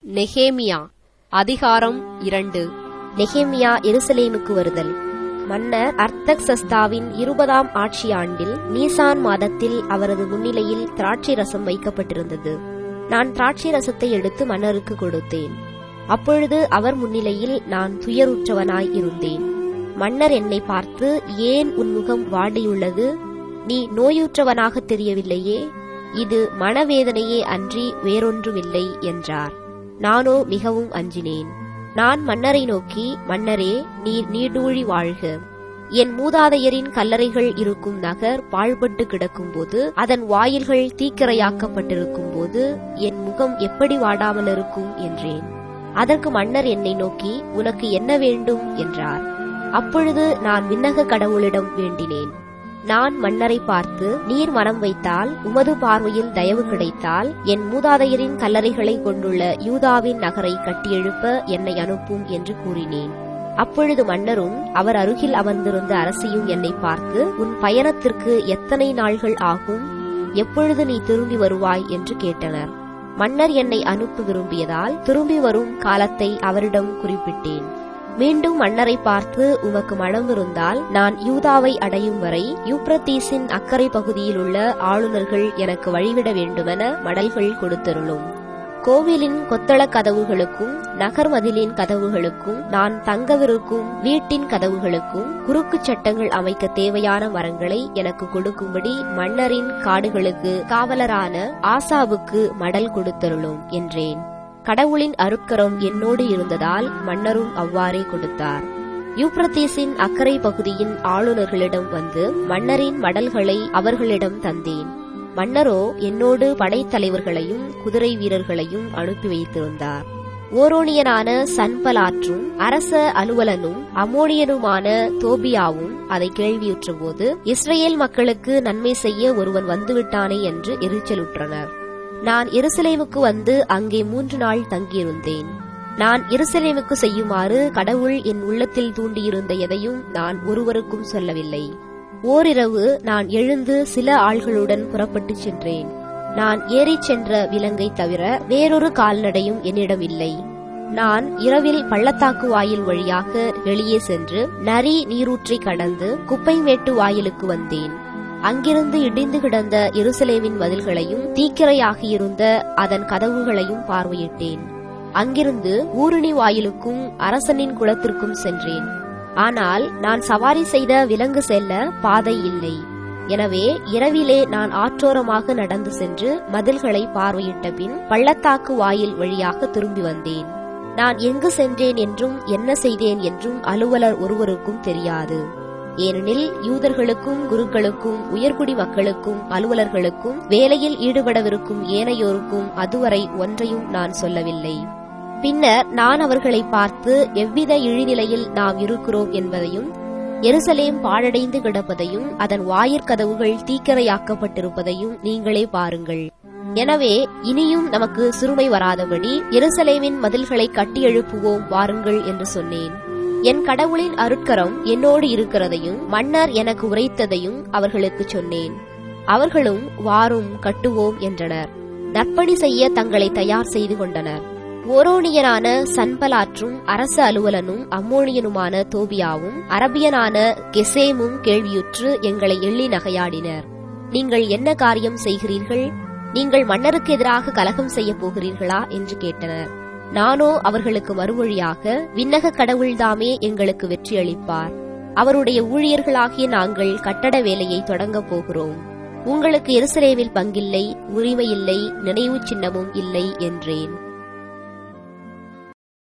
நெகேமியா அதிகாரம் இரண்டு நெகேமியா எருசலேமுக்கு வருதல் மன்னர் அர்த்தக்சஸ்தாவின் இருபதாம் ஆட்சி ஆண்டில் நீசான் மாதத்தில் அவரது முன்னிலையில் திராட்சை ரசம் வைக்கப்பட்டிருந்தது நான் திராட்சை ரசத்தை எடுத்து மன்னருக்கு கொடுத்தேன் அப்பொழுது அவர் முன்னிலையில் நான் துயருற்றவனாய் இருந்தேன் மன்னர் என்னை பார்த்து ஏன் உன் முகம் வாடியுள்ளது நீ நோயுற்றவனாக தெரியவில்லையே இது மனவேதனையே அன்றி வேறொன்றுமில்லை என்றார் நானோ மிகவும் அஞ்சினேன் நான் மன்னரை நோக்கி மன்னரே நீர் நீடூழி வாழ்க என் மூதாதையரின் கல்லறைகள் இருக்கும் நகர் பாழ்பட்டு கிடக்கும்போது அதன் வாயில்கள் தீக்கிரையாக்கப்பட்டிருக்கும் போது என் முகம் எப்படி வாடாமல் இருக்கும் என்றேன் அதற்கு மன்னர் என்னை நோக்கி உனக்கு என்ன வேண்டும் என்றார் அப்பொழுது நான் விண்ணக கடவுளிடம் வேண்டினேன் நான் மன்னரை பார்த்து நீர் மனம் வைத்தால் உமது பார்வையில் தயவு கிடைத்தால் என் மூதாதையரின் கல்லறைகளை கொண்டுள்ள யூதாவின் நகரை கட்டியெழுப்ப என்னை அனுப்பும் என்று கூறினேன் அப்பொழுது மன்னரும் அவர் அருகில் அமர்ந்திருந்த அரசியும் என்னை பார்த்து உன் பயணத்திற்கு எத்தனை நாள்கள் ஆகும் எப்பொழுது நீ திரும்பி வருவாய் என்று கேட்டனர் மன்னர் என்னை அனுப்ப விரும்பியதால் திரும்பி வரும் காலத்தை அவரிடம் குறிப்பிட்டேன் மீண்டும் மன்னரை பார்த்து உமக்கு மனம் இருந்தால் நான் யூதாவை அடையும் வரை யூப்ரத்தீஸின் அக்கறை பகுதியில் உள்ள ஆளுநர்கள் எனக்கு வழிவிட வேண்டுமென மடல்கள் கொடுத்தருளும் கோவிலின் கொத்தள கதவுகளுக்கும் நகர் மதிலின் கதவுகளுக்கும் நான் தங்கவிருக்கும் வீட்டின் கதவுகளுக்கும் குறுக்கு சட்டங்கள் அமைக்க தேவையான மரங்களை எனக்கு கொடுக்கும்படி மன்னரின் காடுகளுக்கு காவலரான ஆசாவுக்கு மடல் கொடுத்தருளும் என்றேன் கடவுளின் அருட்கரம் என்னோடு இருந்ததால் மன்னரும் அவ்வாறே கொடுத்தார் யூப்ரத்தீஸின் அக்கறை பகுதியின் ஆளுநர்களிடம் வந்து மன்னரின் மடல்களை அவர்களிடம் தந்தேன் மன்னரோ என்னோடு படைத்தலைவர்களையும் குதிரை வீரர்களையும் அனுப்பி வைத்திருந்தார் ஓரோனியனான சன்பலாற்றும் அரச அலுவலனும் அமோனியனுமான தோபியாவும் அதை கேள்வியுற்றபோது இஸ்ரேல் மக்களுக்கு நன்மை செய்ய ஒருவன் வந்துவிட்டானே என்று எரிச்சலுற்றனர் நான் எருசலேமுக்கு வந்து அங்கே மூன்று நாள் தங்கியிருந்தேன் நான் எருசலேமுக்கு செய்யுமாறு கடவுள் என் உள்ளத்தில் தூண்டியிருந்த எதையும் நான் ஒருவருக்கும் சொல்லவில்லை ஓரிரவு நான் எழுந்து சில ஆள்களுடன் புறப்பட்டுச் சென்றேன் நான் ஏறிச் சென்ற விலங்கை தவிர வேறொரு கால்நடையும் என்னிடம் இல்லை நான் இரவில் பள்ளத்தாக்கு வாயில் வழியாக வெளியே சென்று நரி நீரூற்றை கடந்து குப்பைமேட்டு வாயிலுக்கு வந்தேன் அங்கிருந்து இடிந்து கிடந்த எருசலேமின் மதில்களையும் தீக்கிரையாகியிருந்த அதன் கதவுகளையும் பார்வையிட்டேன் அங்கிருந்து ஊருணி வாயிலுக்கும் அரசனின் குளத்திற்கும் சென்றேன் ஆனால் நான் சவாரி செய்த விலங்கு செல்ல பாதை இல்லை எனவே இரவிலே நான் ஆற்றோரமாக நடந்து சென்று மதில்களை பார்வையிட்ட பின் பள்ளத்தாக்கு வாயில் வழியாக திரும்பி வந்தேன் நான் எங்கு சென்றேன் என்றும் என்ன செய்தேன் என்றும் அலுவலர் ஒருவருக்கும் தெரியாது ஏனெனில் யூதர்களுக்கும் குருக்களுக்கும் உயர்குடி மக்களுக்கும் அலுவலர்களுக்கும் வேலையில் ஈடுபடவிருக்கும் ஏனையோருக்கும் அதுவரை ஒன்றையும் நான் சொல்லவில்லை பின்னர் நான் அவர்களை பார்த்து எவ்வித இழிநிலையில் நாம் இருக்கிறோம் என்பதையும் எருசலேம் பாழடைந்து கிடப்பதையும் அதன் வாயிற்கதவுகள் தீக்கரையாக்கப்பட்டிருப்பதையும் நீங்களே பாருங்கள் எனவே இனியும் நமக்கு சிறுமை வராதபடி எருசலேமின் மதில்களை கட்டி எழுப்புவோம் வாருங்கள் என்று சொன்னேன் என் கடவுளின் அருட்கரம் என்னோடு இருக்கிறதையும் மன்னர் எனக்கு உரைத்ததையும் அவர்களுக்கு சொன்னேன் அவர்களும் வாரும் கட்டுவோம் என்றனர் நற்பணி செய்ய தங்களை தயார் செய்து கொண்டனர் ஓரோனியனான சன்பலாற்றும் அரச அலுவலனும் அம்மோனியனுமான தோபியாவும் அரபியனான கெசேமும் கேள்வியுற்று எங்களை எள்ளி நகையாடினர் நீங்கள் என்ன காரியம் செய்கிறீர்கள் நீங்கள் மன்னருக்கு எதிராக கலகம் செய்ய போகிறீர்களா என்று கேட்டனர் நானோ அவர்களுக்கு மறுமொழியாக விண்ணக கடவுள்தாமே எங்களுக்கு வெற்றி அளிப்பார் அவருடைய ஊழியர்களாகிய நாங்கள் கட்டட வேலையை தொடங்கப் போகிறோம் உங்களுக்கு எருசலேமில் பங்கில்லை உரிமையில்லை நினைவு சின்னமும் இல்லை என்றேன்